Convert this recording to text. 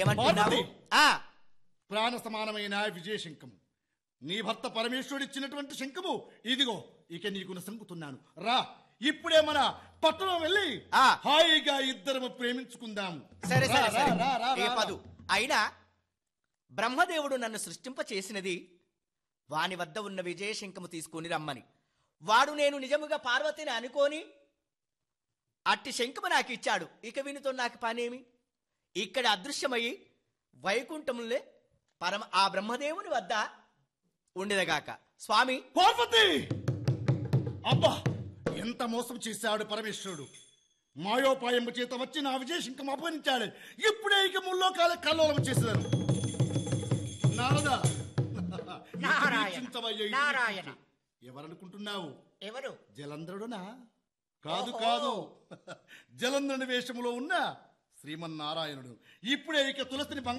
ఏమంటున్నావు పార్వతి! ఆ ప్రాణ సమానమైన విజయ శంఖము నీ భర్త పరమేశ్వరుడు ఇచ్చినటువంటి శంఖము ఇదిగో ఇక నీకు సంకుతున్నాను రా ఇప్పుడే మన పట్టణం వెళ్ళి ఆ. హాయిగా ఇద్దరము ప్రేమించుకుందాం సరే రా, సరే రా, సరే రా, రా, ఏ రా, పదు అయినా బ్రహ్మదేవుడు నన్ను సృష్టింప చేసినది వాని వద్ద ఉన్న విజయశంఖము తీసుకొని రమ్మని వాడు నేను నిజముగా పార్వతిని అనుకోని అట్టి శంఖము నాకు ఇచ్చాడు ఇక వినితో నాకు పనేమి ఇక్కడ అదృశ్యమయ్యి వైకుంఠములే పరమ ఆ బ్రహ్మదేవుని వద్ద ఉండేదగాక స్వామి పార్వతి అబ్బా ఎంత మోసం చేశాడు పరమేశ్వరుడు మాయోపాయము చేత వచ్చి నా విజయశంఖం అపహరించాడు ఇప్పుడే ఇక ముల్లోకాల కల్లోలం చేసేదాను నారద నారాయణ, వీక్షించవయ్యా, ఇది నారాయణ. వీక్షించు. ఎవరనుకుంటున్నావు ఎవరు జలంధ్రుడునా కాదు ఓహో. కాదు జలంధ్రుని వేషములో ఉన్న శ్రీమన్నారాయణుడు ఇప్పుడే ఇక తులసిని బంగారు